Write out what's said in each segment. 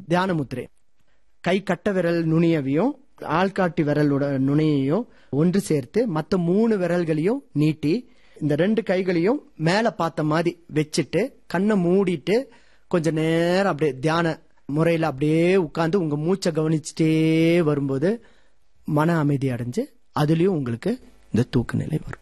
தியான முத்திரை கை கட்ட விரல் நுனியவையும் ஆள்காட்டி விரலோட நுனியையும் ஒன்று சேர்த்து மத்த மூணு விரல்களையும் நீட்டி இந்த ரெண்டு கைகளையும் மேல பார்த்த மாதிரி வச்சுட்டு கண்ணை மூடிட்டு கொஞ்ச நேரம் அப்படியே தியான முறையில அப்படியே உட்கார்ந்து உங்க மூச்சை கவனிச்சுட்டே வரும்போது மன அமைதி அடைஞ்சு அதுலயும் உங்களுக்கு இந்த தூக்க நிலை வரும்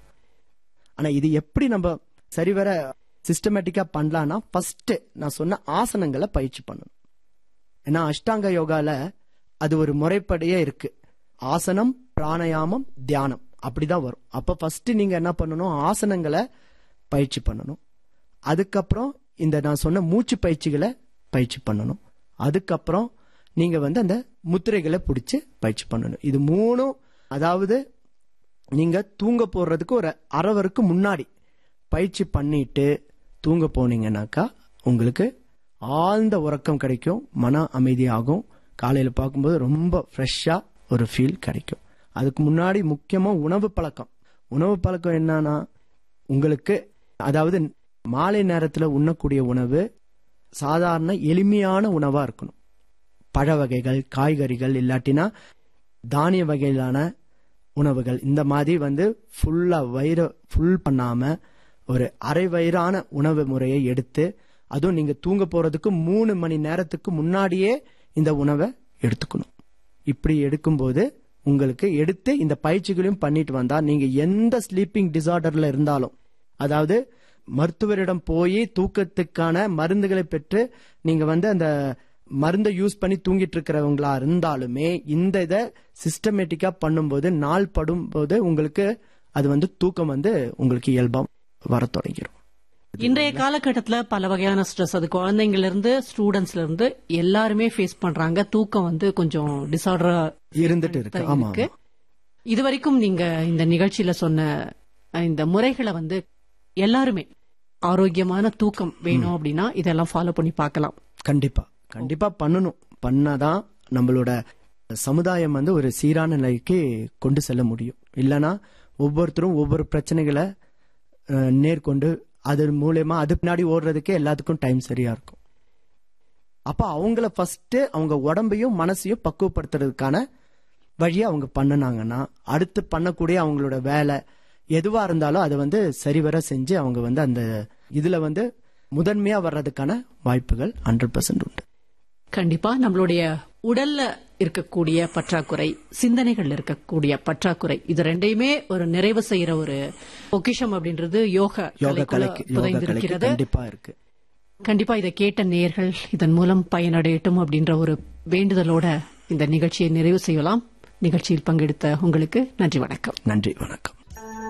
ஆனா இது எப்படி நம்ம சரிவர சிஸ்டமேட்டிக்கா பண்ணலாம்னா ஃபர்ஸ்ட் நான் சொன்ன ஆசனங்களை பயிற்சி பண்ணணும் ஏன்னா அஷ்டாங்க யோகால அது ஒரு முறைப்படியே இருக்கு ஆசனம் பிராணாயாமம் தியானம் அப்படிதான் வரும் அப்ப ஃபர்ஸ்ட் நீங்க என்ன பண்ணணும் ஆசனங்களை பயிற்சி பண்ணணும் அதுக்கப்புறம் இந்த நான் சொன்ன மூச்சு பயிற்சிகளை பயிற்சி பண்ணணும் அதுக்கப்புறம் நீங்க வந்து அந்த முத்திரைகளை பிடிச்சு பயிற்சி பண்ணணும் இது மூணும் அதாவது நீங்க தூங்க போடுறதுக்கு ஒரு அரவருக்கு முன்னாடி பயிற்சி பண்ணிட்டு தூங்க போனீங்கன்னாக்கா உங்களுக்கு ஆழ்ந்த உறக்கம் கிடைக்கும் மன அமைதியாகும் காலையில பார்க்கும்போது ரொம்ப ஃப்ரெஷ்ஷா ஒரு ஃபீல் கிடைக்கும் அதுக்கு முன்னாடி முக்கியமா உணவு பழக்கம் உணவு பழக்கம் என்னன்னா உங்களுக்கு அதாவது மாலை நேரத்துல உண்ணக்கூடிய உணவு சாதாரண எளிமையான உணவா இருக்கணும் பழ வகைகள் காய்கறிகள் இல்லாட்டினா தானிய வகையிலான உணவுகள் இந்த மாதிரி வந்து ஃபுல்லா வயிறு ஃபுல் பண்ணாம ஒரு அரை வயிறான உணவு முறையை எடுத்து அதுவும் நீங்க தூங்க போறதுக்கு மூணு மணி நேரத்துக்கு முன்னாடியே இந்த உணவை எடுத்துக்கணும் இப்படி எடுக்கும்போது உங்களுக்கு எடுத்து இந்த பயிற்சிகளையும் பண்ணிட்டு வந்தா நீங்க எந்த ஸ்லீப்பிங் டிசார்டர்ல இருந்தாலும் அதாவது மருத்துவரிடம் போய் தூக்கத்துக்கான மருந்துகளை பெற்று நீங்க வந்து அந்த மருந்தை யூஸ் பண்ணி தூங்கிட்டு இருக்கிறவங்களா இருந்தாலுமே இந்த இதை சிஸ்டமேட்டிக்கா பண்ணும்போது நாள் படும்போது உங்களுக்கு அது வந்து தூக்கம் வந்து உங்களுக்கு இயல்பா வர தொடங்கிடும் இன்றைய காலகட்டத்துல பல வகையான ஸ்ட்ரெஸ் அது குழந்தைங்கள்ல இருந்து ஸ்டூடெண்ட்ஸ்ல இருந்து எல்லாருமே ஃபேஸ் பண்றாங்க தூக்கம் வந்து கொஞ்சம் டிசார்டரா இருந்துட்டு இருக்கு ஆமா இருக்கு இதுவரைக்கும் நீங்க இந்த நிகழ்ச்சியில சொன்ன அஹ், இந்த முறைகளை வந்து எல்லாருமே ஆரோக்கியமான தூக்கம் வேணும் அப்படின்னா இதெல்லாம் ஃபாலோ பண்ணி பார்க்கலாம் கண்டிப்பா கண்டிப்பா பண்ணணும் பண்ணாதான் நம்மளோட சமுதாயம் வந்து ஒரு சீரான நிலைக்கு கொண்டு செல்ல முடியும் இல்லனா ஒவ்வொருத்தரும் ஒவ்வொரு பிரச்சனைகளை அஹ், நேர்கொண்டு அது மூலயமா அது பின்னாடி ஓடுறதுக்கே எல்லாத்துக்கும் டைம் சரியா இருக்கும் அப்ப அவங்கள ஃபர்ஸ்ட் அவங்க உடம்பையும் மனசையும் பக்குவப்படுத்துறதுக்கான வழியை அவங்க பண்ணுனாங்கன்னா அடுத்து பண்ணக்கூடிய அவங்களோட வேலை எதுவா இருந்தாலும் அதை வந்து சரிவர செஞ்சு அவங்க வந்து அந்த இதுல வந்து முதன்மையா வர்றதுக்கான வாய்ப்புகள் ஹண்ட்ரட் பர்சன்ட் உண்டு கண்டிப்பா நம்மளுடைய உடல்ல இருக்கக்கூடிய பற்றாக்குறை சிந்தனைகள்ல இருக்கக்கூடிய பற்றாக்குறை இது ரெண்டையுமே ஒரு நிறைவு செய்யற ஒரு பொக்கிஷம் அப்படின்றது யோக யோகா கலைக்குள்ள கலைக்கு யோகா கலைக்கு புதைந்திருக்கிறது கண்டிப்பா இருக்கு கண்டிப்பா இதை கேட்ட நேயர்கள் இதன் மூலம் பயனடையட்டும் அப்படின்ற ஒரு வேண்டுதலோட இந்த நிகழ்ச்சியை நிறைவு செய்யலாம் நிகழ்ச்சியில் பங்கெடுத்த உங்களுக்கு நன்றி வணக்கம் நன்றி வணக்கம்